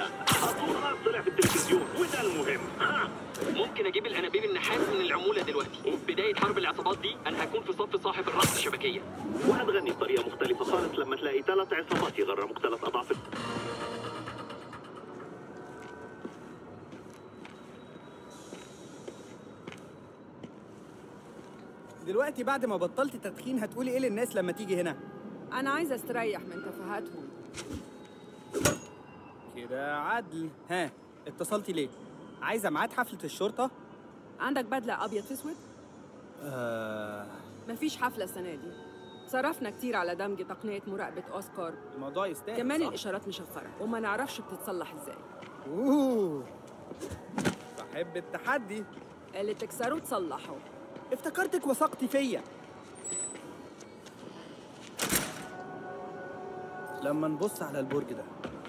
الصورة طلع في التلفزيون وده المهم ها ممكن اجيب الانابيب النحاس من العموله دلوقتي بدايه حرب العصابات دي انا هكون في صف صاحب الرأس الشبكيه وهتغني بطريقة مختلفة خالص لما تلاقي ثلاث عصابات يغرموك ثلاث أضعاف دلوقتي بعد ما بطلت تدخين هتقولي ايه للناس لما تيجي هنا أنا عايزة أستريح من تفاهاتهم كده عدل ها اتصلتي ليه عايزه ميعاد حفله الشرطه عندك بدلة أبيض في أسود؟ آه مفيش حفلة السنة دي صرفنا كتير على دمج تقنية مراقبة أوسكار الموضوع يستاهل كمان صح؟ الإشارات مشفرة وما نعرفش بتتصلح إزاي اوه بحب التحدي اللي تكسره تصلحه افتكرتك وثقتي فيا لما نبص على البرج ده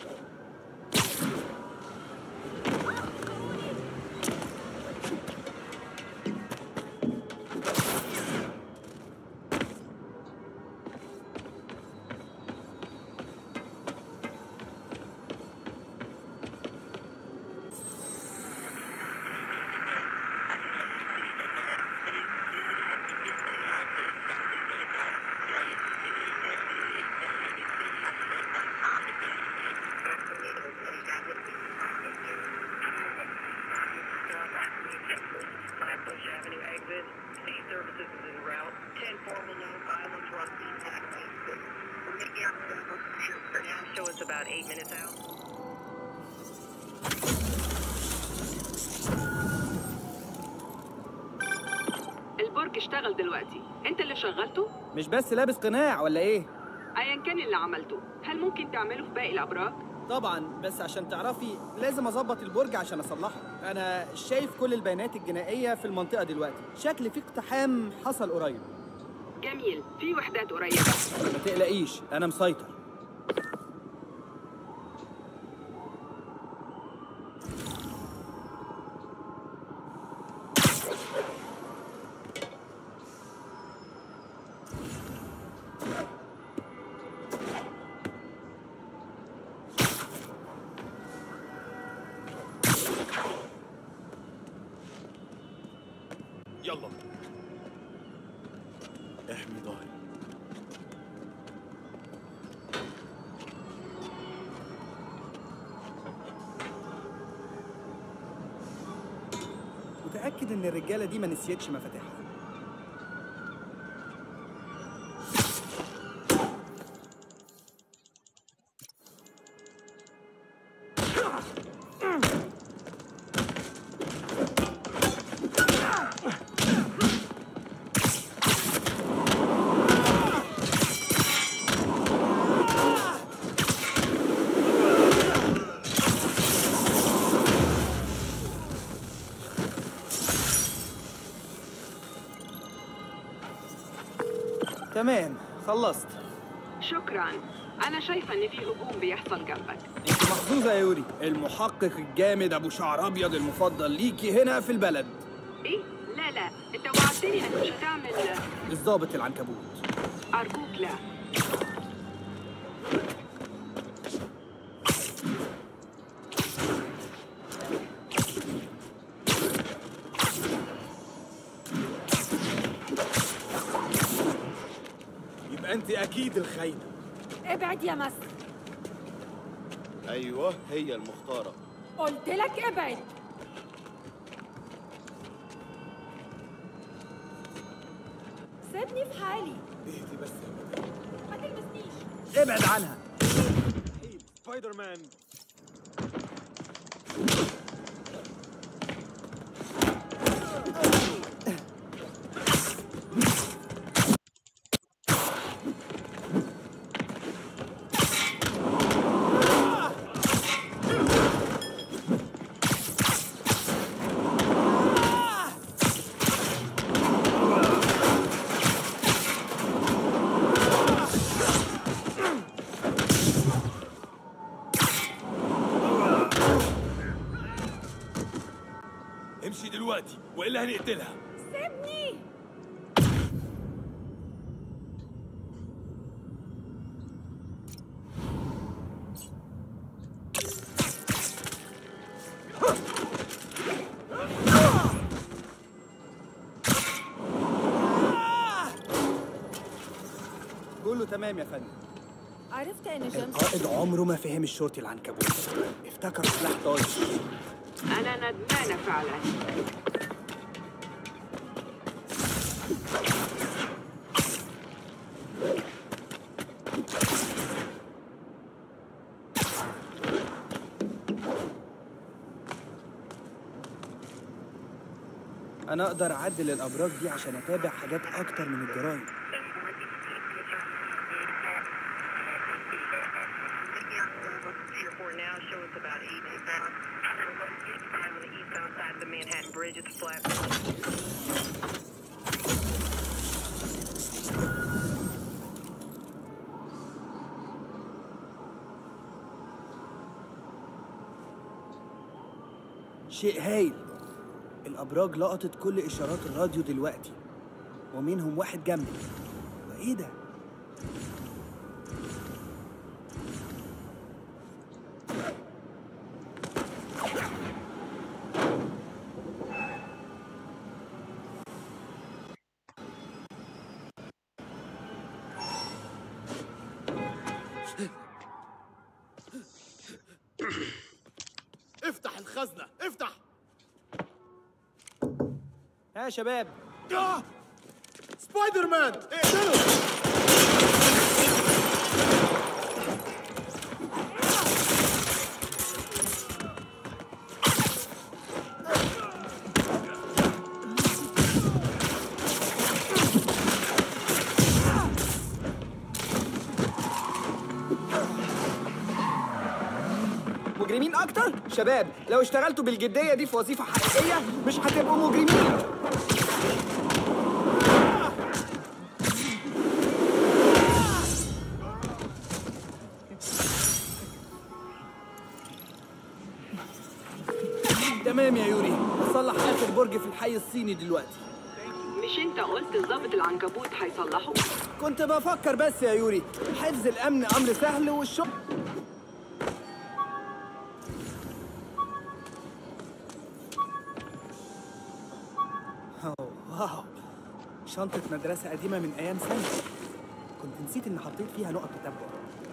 Bush Avenue exit. C services is en route. 10 formal known violence run Now show us about eight minutes out. البرج اشتغل دلوقتي انت اللي شغلته مش بس لابس قناع ولا ايه ايا كان اللي عملته هل ممكن تعمله في باقي الابراج طبعا بس عشان تعرفي لازم اظبط البرج عشان اصلحه انا شايف كل البيانات الجنائيه في المنطقه دلوقتي شكل في اقتحام حصل قريب جميل في وحدات قريبه ما تقلقيش انا مسيطر يلا احمي ظهري متاكد ان الرجاله دي ما نسيتش مفاتيحها تمام خلصت شكرا انا شايفه ان في هجوم بيحصل جنبك انت محظوظه يا يوري المحقق الجامد ابو شعر ابيض المفضل ليكي هنا في البلد ايه لا لا انت وعدتني انك مش هتعمل الضابط العنكبوت ارجوك لا يبقى انت اكيد الخاينه ابعد يا مس ايوه هي المختاره قلت لك ابعد سيبني في حالي اهدي بس يا مدام ما تلمسنيش ابعد عنها سبايدر مان امشي دلوقتي والا هنقتلها سيبني تمام يا فندم عرفت ان جيمس القائد عمره ما فهم الشرطي العنكبوت افتكر سلاح طايش أنا ندمانة فعلا انا اقدر اعدل الابراج دي عشان اتابع حاجات اكتر من الجرايم Tier 4 now show us about 8 on the east side of the Manhattan Bridge. It's a flat. شيء هايل الابراج لقطت كل اشارات الراديو دلوقتي ومنهم واحد جنبي وايه ده افتح الخزنة افتح ها يا شباب آه! سبايدر مان اقتله مجرمين اكتر شباب لو اشتغلتوا بالجديه دي في وظيفه حقيقيه مش هتبقوا مجرمين تمام يا يوري اصلح اخر برج في الحي الصيني دلوقتي مش أنت قلت الظابط العنكبوت هيصلحه؟ كنت بفكر بس يا يوري حفظ الامن امر سهل والشغل أوه، واو شنطة مدرسة قديمة من أيام سنة كنت نسيت إن حطيت فيها نقط تتبع